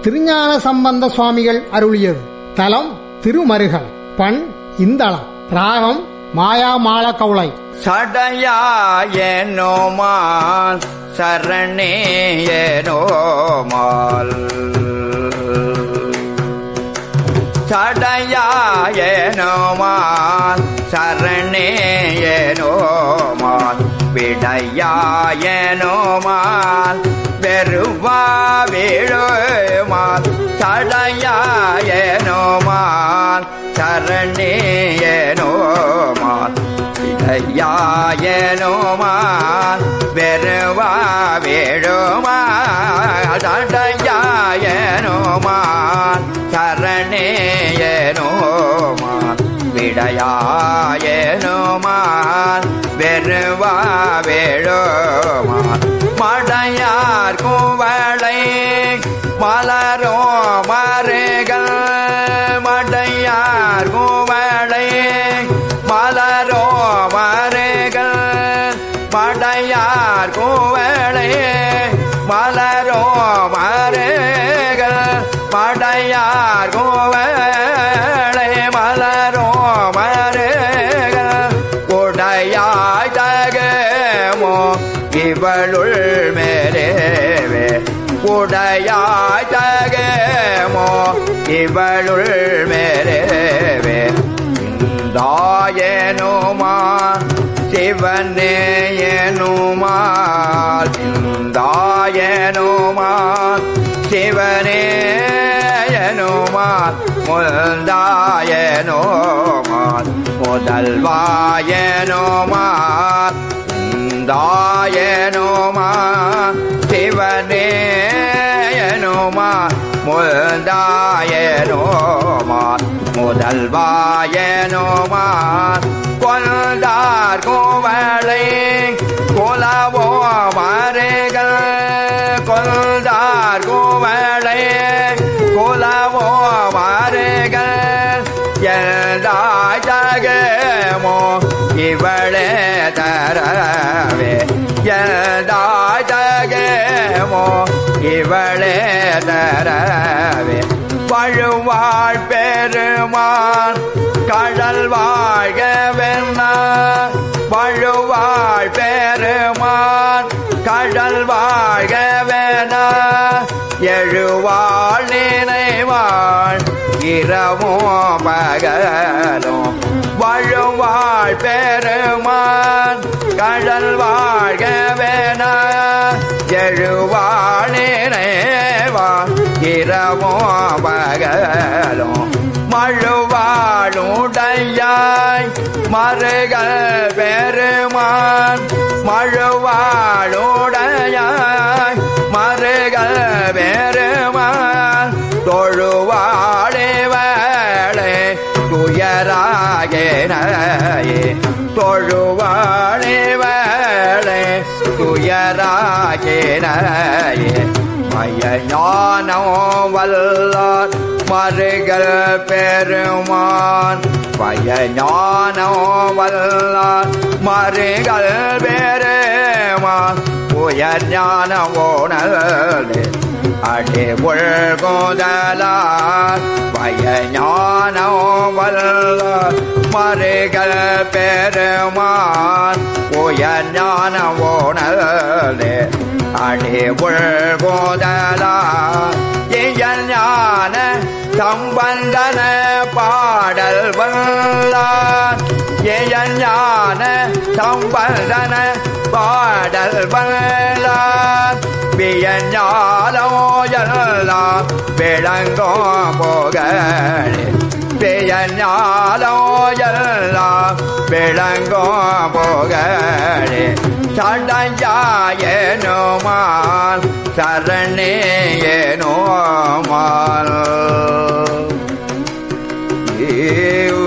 திருஞான சம்பந்த சுவாமிகள் அருளியது தலம் திருமருகல் பண் இந்தளம் ராகம் மாயாமாள கவுளை சடையாயனோமால் சரணேயனோமால் சடையாயனோமால் சரணேயனோமால் விடையாயனோமால் வெறுவா வீழுமால் சடையாயனோமால் சரணேயனோமால் விடையாயனோமால் வெறுவா வீழுமால் சடையாயனோமால் சரணேயனோமால் விடையாயனோமால் வெறுவா வேழுமால் மடையார் குவளை மலரோ மறைகள் மடையார் குவளை மலரோ மறைகள் மடையார் குவளை மலரோ மறைகள் மடையார் குவளை மலரோ மறைகள் உடையாய் தகமோ இவளுள் மேலேவே உடையாய் தகமோ இவளுள் மேலேவே இந்தாயனுமா சிவனேயனுமால் இந்தாயனுமால் சிவனேயனுமால் முந்தாயனோமால் முதல்வாயனோமால் இந்தாயனோமால் சிவனேயனுமால் முந்தாயனோமால் முதல்வாயனோமால் கொண்டார் கோவளை குலவோ மறைகள் கொண்டார் கோவளை குலவோ மறைகள் எல்லாய் ஜகமோ இவளே தரவே எல்லாய் ஜகமோ இவளே தரவே பழுவாழ் பெருமான் கடல் வாழ்கவென்ன பழுவாழ் பெருமான் கடல் வாழ்கவென எழுவாள் நினைவாள் இரவோ பகலோ வழுவாழ் பெருமான் கடல் வாழ்கவென எழுவாள் நினைவாள் இரவோ பகலோ மழுவாளுடையாய் மருகள் பெருமான் மழுவாளுடையாய் மருகள் பெருமான் தொழுவாளே வேளை துயராகேனையே தொழுவாளே வேளை துயராகேனையே மய ஞானோ வல்லார் மருகள் பெருமான் பய ஞானோ வல்லார் மருகள் பெருமான் உயர் ஞான ஓணலே அடி உள்கோதலார் பய ஞானோ வல்லார் மருகள் பெருமான் உயர் ஞான ஓணலே அடி உள்கோதலார் இயல் ஞான சம்பந்தன பாடல் வல்லார் இயல் ஞான சம்பந்தன பாடல் வல்லார் வியஞாலோ எல்லாம் விளங்கோ போகலே வியஞாலோ எல்லாம் விளங்கோ போகலே சடையாயனுமால் சரணேயனுமால் ஏ